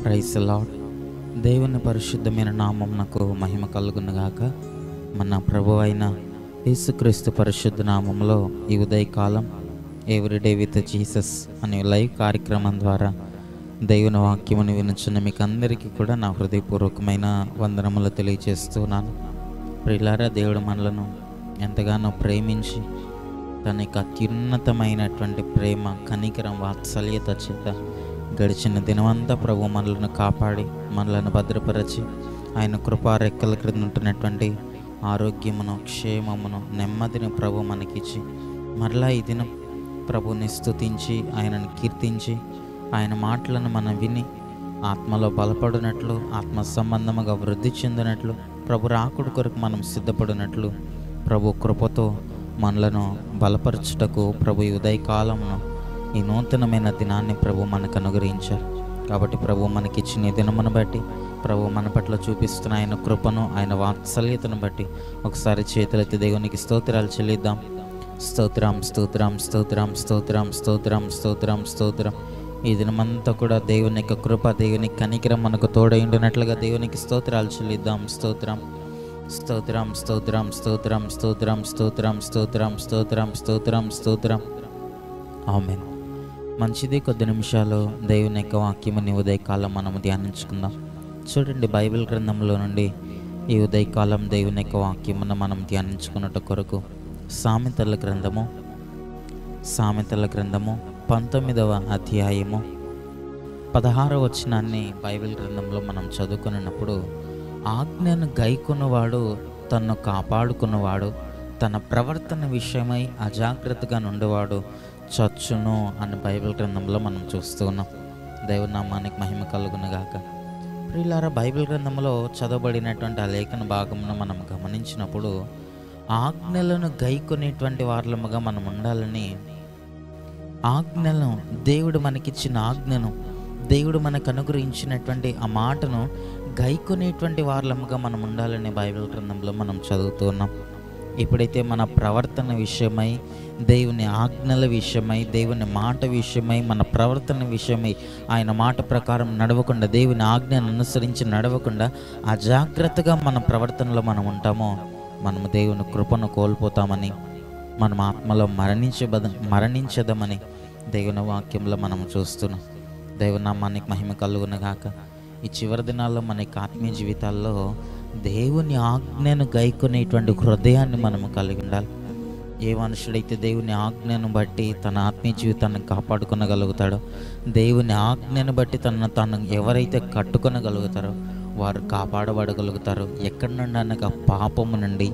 price lord దేవుని పరిశుద్ధమైన నామం నాకు మహిమ కలుగునుగాక మన ప్రభు అయిన యేసుక్రీస్తు పరిశుద్ధ నామంలో ఈ ఉదయకాలం ఎవ్రీడే విత్ జీసస్ అనే లైవ్ కార్యక్రమం ద్వారా దేవుని వాక్యముని వినుచున్న మీకు అందరికీ కూడా నా హృదయపూర్వకమైన వందనములు తెలియజేస్తున్నాను ప్రిలారా దేవుడు మనలను ఎంతగానో ప్రేమించి తన యొక్క అత్యున్నతమైనటువంటి ప్రేమ కనికరం వాత్సల్యత చేత గడిచిన దినమంతా ప్రభు మనలను కాపాడి మనలను భద్రపరచి ఆయన కృపా రెక్కల క్రింద ఉంటున్నటువంటి ఆరోగ్యమును క్షేమమును నెమ్మదిని ప్రభు మనకిచ్చి మరలా ఈ దినం ప్రభుని స్తుతించి ఆయనను కీర్తించి ఆయన మాటలను మనం విని ఆత్మలో బలపడినట్లు ఆత్మ సంబంధముగా వృద్ధి చెందినట్లు ప్రభు రాకుడు కొరకు మనం సిద్ధపడినట్లు ప్రభు కృపతో మనలను బలపరచుటకు ప్రభు ఈ ఉదయకాలమును ఈ నూతనమైన దినాన్ని ప్రభు మనకు అనుగ్రహించారు కాబట్టి ప్రభు మనకిచ్చిన ఈ దినమును బట్టి ప్రభు మన పట్ల చూపిస్తున్న ఆయన కృపను ఆయన వాత్సల్యతను బట్టి ఒకసారి చేతులెత్తి దేవునికి స్తోత్రాలు చెల్లిద్దాం స్తోత్రం స్తోత్రం స్తోత్రం స్తోత్రం స్తోత్రం స్తోత్రం స్తోత్రం ఈ దినమంతా కూడా దేవుని యొక్క కృప దేవుని కనికరం మనకు తోడైండినట్లుగా దేవునికి స్తోత్రాలు చెల్లిద్దాం స్తోత్రం స్తోత్రం స్తోత్రం స్తోత్రం స్తోత్రం స్తోత్రం స్తోత్రం స్తోత్రం స్తోత్రం స్తోత్రం ఆమెన్ మంచిది కొద్ది నిమిషాలు దేవుని యొక్క వాక్యముని ఉదయకాలం మనము ధ్యానించుకుందాం చూడండి బైబిల్ గ్రంథంలో నుండి ఈ ఉదయకాలం దేవుని యొక్క వాక్యమును మనం ధ్యానించుకున్నట్టు కొరకు సామెతల గ్రంథము సామెతల గ్రంథము పంతొమ్మిదవ అధ్యాయము పదహారవ వచనాన్ని బైబిల్ గ్రంథంలో మనం చదువుకున్నప్పుడు ఆజ్ఞను గైకొన్నవాడు తన్ను కాపాడుకున్నవాడు తన ప్రవర్తన విషయమై అజాగ్రత్తగా నుండివాడు చచ్చును అని బైబిల్ గ్రంథంలో మనం చూస్తూ ఉన్నాం దైవనామానికి మహిమ కలుగునుగాక ప్రియులారా బైబిల్ గ్రంథంలో చదవబడినటువంటి ఆ లేఖన భాగమును మనం గమనించినప్పుడు ఆజ్ఞలను గైకొనేటువంటి వారలముగా మనం ఉండాలని ఆజ్ఞలను దేవుడు మనకిచ్చిన ఆజ్ఞను దేవుడు మనకు అనుగ్రహించినటువంటి ఆ మాటను గైకొనేటువంటి వారలముగా మనం ఉండాలని బైబిల్ గ్రంథంలో మనం చదువుతున్నాం ఎప్పుడైతే మన ప్రవర్తన విషయమై దేవుని ఆజ్ఞల విషయమై దేవుని మాట విషయమై మన ప్రవర్తన విషయమై ఆయన మాట ప్రకారం నడవకుండా దేవుని ఆజ్ఞను అనుసరించి నడవకుండా అజాగ్రత్తగా మన ప్రవర్తనలో మనం ఉంటామో మనము దేవుని కృపను కోల్పోతామని మనం ఆత్మలో మరణించబద మరణించదమని దేవుని వాక్యంలో మనం చూస్తున్నాం దేవునామానికి మహిమ కలుగునగాక ఈ చివరి దినాల్లో మన యొక్క ఆత్మీయ జీవితాల్లో దేవుని ఆజ్ఞను గైకొనేటువంటి హృదయాన్ని మనము కలిగి ఉండాలి ఏ మనుషుడైతే దేవుని ఆజ్ఞను బట్టి తన ఆత్మీయ జీవితాన్ని కాపాడుకొనగలుగుతాడో దేవుని ఆజ్ఞను బట్టి తనను తాను ఎవరైతే కట్టుకొనగలుగుతారో వారు కాపాడబడగలుగుతారు ఎక్కడి నుండి అనగా పాపము నుండి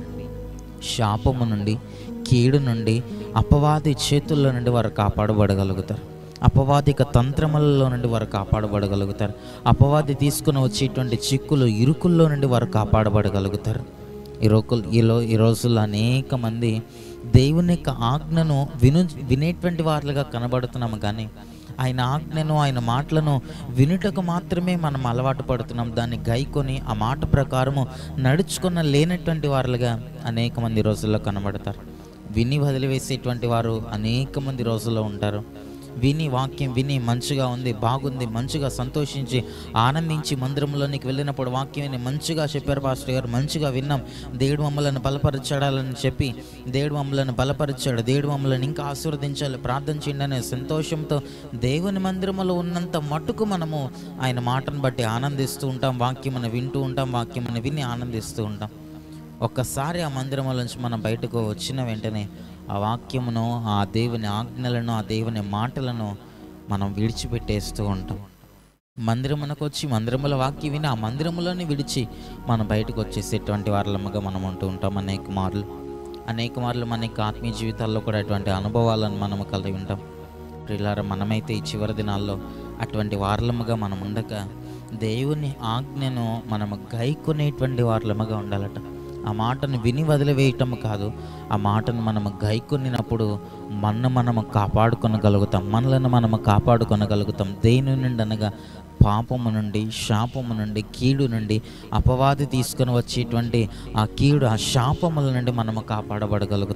శాపము నుండి కీడు నుండి అపవాది చేతుల్లో నుండి వారు కాపాడబడగలుగుతారు అపవాదిక తంత్రములలో నుండి వారు కాపాడబడగలుగుతారు అపవాది తీసుకుని వచ్చేటువంటి చిక్కులు ఇరుకుల్లో నుండి వారు కాపాడబడగలుగుతారు ఈ రోజు ఈలో ఈ రోజుల్లో అనేక మంది దేవుని యొక్క ఆజ్ఞను విను వినేటువంటి వారులుగా కనబడుతున్నాము కానీ ఆయన ఆజ్ఞను ఆయన మాటలను వినుటకు మాత్రమే మనం అలవాటు పడుతున్నాం దాన్ని గైకొని ఆ మాట ప్రకారము నడుచుకున్న లేనటువంటి వారులుగా అనేక మంది రోజుల్లో కనబడతారు విని వదిలివేసేటువంటి వారు అనేక మంది రోజుల్లో ఉంటారు విని వాక్యం విని మంచిగా ఉంది బాగుంది మంచిగా సంతోషించి ఆనందించి మందిరంలోనికి వెళ్ళినప్పుడు వాక్యం విని మంచిగా చెప్పారు పాస్టర్ గారు మంచిగా విన్నాం దేవుడు మమ్మల్ని బలపరచాడాలని చెప్పి దేవుడు మమ్మల్ని బలపరిచాడు దేవుడు మమ్మల్ని ఇంకా ఆశీర్వదించాలి ప్రార్థన చేయండి అనే సంతోషంతో దేవుని మందిరంలో ఉన్నంత మట్టుకు మనము ఆయన మాటను బట్టి ఆనందిస్తూ ఉంటాం వాక్యమును వింటూ ఉంటాం వాక్యమును విని ఆనందిస్తూ ఉంటాం ఒక్కసారి ఆ మందిరంలో నుంచి మనం బయటకు వచ్చిన వెంటనే ఆ వాక్యమును ఆ దేవుని ఆజ్ఞలను ఆ దేవుని మాటలను మనం విడిచిపెట్టేస్తూ ఉంటాం మందిరమునకు వచ్చి మందిరముల వాక్యం విని ఆ మందిరములోనే విడిచి మనం బయటకు వచ్చేసేటువంటి వారలముగా మనం ఉంటూ ఉంటాం అనేక మార్లు అనేక మార్లు మన యొక్క ఆత్మీయ జీవితాల్లో కూడా అటువంటి అనుభవాలను మనము కలిగి ఉంటాం ప్రియులారా మనమైతే ఈ చివరి దినాల్లో అటువంటి వారలముగా మనం ఉండక దేవుని ఆజ్ఞను మనము గైకొనేటువంటి వారలముగా ఉండాలట ఆ మాటను విని వదిలివేయటం కాదు ఆ మాటను మనము గైకొనినప్పుడు మన మనము కాపాడుకొనగలుగుతాం మనలను మనము కాపాడుకొనగలుగుతాం దేని నుండి అనగా పాపము నుండి శాపము నుండి కీడు నుండి అపవాది తీసుకొని వచ్చేటువంటి ఆ కీడు ఆ శాపముల నుండి మనము కాపాడబడగలుగుతాం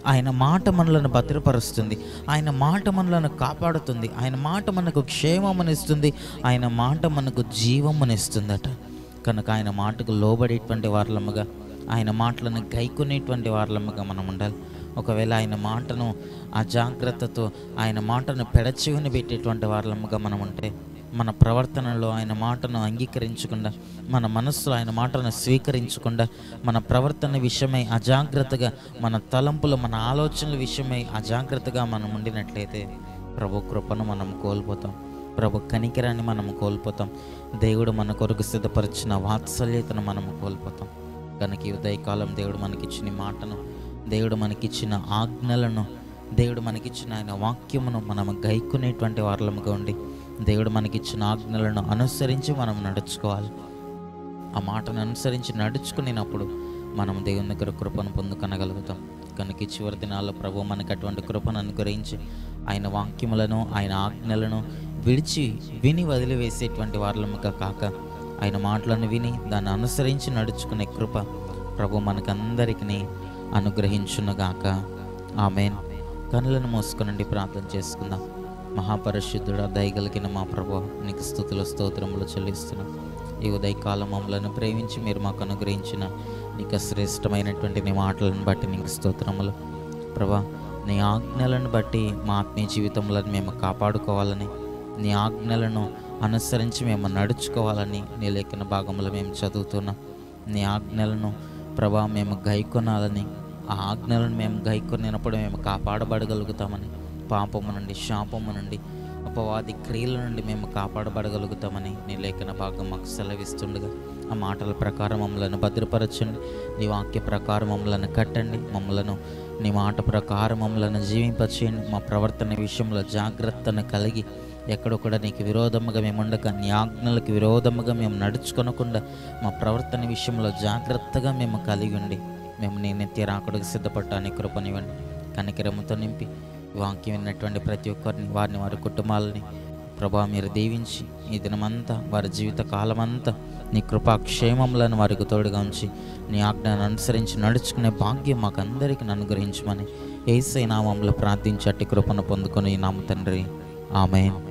ఆయన మాట మనలను భద్రపరుస్తుంది ఆయన మాట మనలను కాపాడుతుంది ఆయన మాట మనకు క్షేమమునిస్తుంది ఆయన మాట మనకు జీవమునిస్తుందట కనుక ఆయన మాటకు లోబడేటువంటి వారలముగా ఆయన మాటలను గైకొనేటువంటి వారలముగా మనం ఉండాలి ఒకవేళ ఆయన మాటను అజాగ్రత్తతో ఆయన మాటను పెడచెవిని పెట్టేటువంటి వారలముగా మనం ఉంటే మన ప్రవర్తనలో ఆయన మాటను అంగీకరించకుండా మన మనస్సులో ఆయన మాటను స్వీకరించకుండా మన ప్రవర్తన విషయమై అజాగ్రత్తగా మన తలంపులు మన ఆలోచనల విషయమై అజాగ్రత్తగా మనం ఉండినట్లయితే ప్రభు కృపను మనం కోల్పోతాం ప్రభు కనికరాన్ని మనం కోల్పోతాం దేవుడు మన కొరకు సిద్ధపరిచిన వాత్సల్యతను మనం కోల్పోతాం కనుక ఈ ఉదయకాలం దేవుడు మనకిచ్చిన ఈ మాటను దేవుడు మనకిచ్చిన ఆజ్ఞలను దేవుడు మనకిచ్చిన ఆయన వాక్యమును మనం గైకునేటువంటి వారలముగా ఉండి దేవుడు మనకిచ్చిన ఆజ్ఞలను అనుసరించి మనం నడుచుకోవాలి ఆ మాటను అనుసరించి నడుచుకునేటప్పుడు మనం దేవుని దగ్గర కృపను పొందుకొనగలుగుతాం కనుక ఈ చివరి దినాల్లో ప్రభు మనకి అటువంటి కృపను అనుగ్రహించి ఆయన వాక్యములను ఆయన ఆజ్ఞలను విడిచి విని వదిలివేసేటువంటి వారలముగా కాక ఆయన మాటలను విని దాన్ని అనుసరించి నడుచుకునే కృప ప్రభు మనకందరికీ అనుగ్రహించునుగాక ఆమెన్ కనులను మూసుకునండి ప్రార్థన చేసుకుందాం మహాపరిశుద్ధుడ దయగలిగిన మా ప్రభు నీకు స్థుతుల స్తోత్రములు చెల్లిస్తున్నాం ఈ ఉదయకాలం మమ్మలను ప్రేమించి మీరు మాకు అనుగ్రహించిన నీకు శ్రేష్టమైనటువంటి నీ మాటలను బట్టి నీకు స్తోత్రములు ప్రభా నీ ఆజ్ఞలను బట్టి మా ఆత్మీయ జీవితంలో మేము కాపాడుకోవాలని నీ ఆజ్ఞలను అనుసరించి మేము నడుచుకోవాలని నీ లేఖన భాగంలో మేము చదువుతున్నాం నీ ఆజ్ఞలను ప్రభా మేము గైకొనాలని ఆ ఆజ్ఞలను మేము గైకొనినప్పుడు మేము కాపాడబడగలుగుతామని పాపము నుండి శాపము నుండి అపవాది క్రియల నుండి మేము కాపాడబడగలుగుతామని నీ లేఖన భాగం మాకు సెలవిస్తుండగా ఆ మాటల ప్రకారం మమ్మలను భద్రపరచండి నీ వాక్య ప్రకారం మమ్మలను కట్టండి మమ్మలను నీ మాట ప్రకారం మమ్మలను జీవింపచేయండి మా ప్రవర్తన విషయంలో జాగ్రత్తను కలిగి ఎక్కడో కూడా నీకు విరోధముగా మేము ఉండక నీ ఆజ్ఞలకు విరోధముగా మేము నడుచుకొనకుండా మా ప్రవర్తన విషయంలో జాగ్రత్తగా మేము కలిగి ఉండి మేము నీ నిత్య రాకడికి సిద్ధపడటానికి కృపనివ్వండి కనికరముతో నింపి ఈ వాక్యం విన్నటువంటి ప్రతి ఒక్కరిని వారిని వారి కుటుంబాలని ప్రభా మీరు దీవించి ఈ దినమంతా వారి జీవిత కాలమంతా నీ కృపా క్షేమములను వారికి తోడుగా ఉంచి నీ ఆజ్ఞను అనుసరించి నడుచుకునే భాగ్యం మాకందరికీ అనుగ్రహించమని ఏసై నామంలో ప్రార్థించట్టి కృపను పొందుకొని ఈ నామ తండ్రి ఆమెన్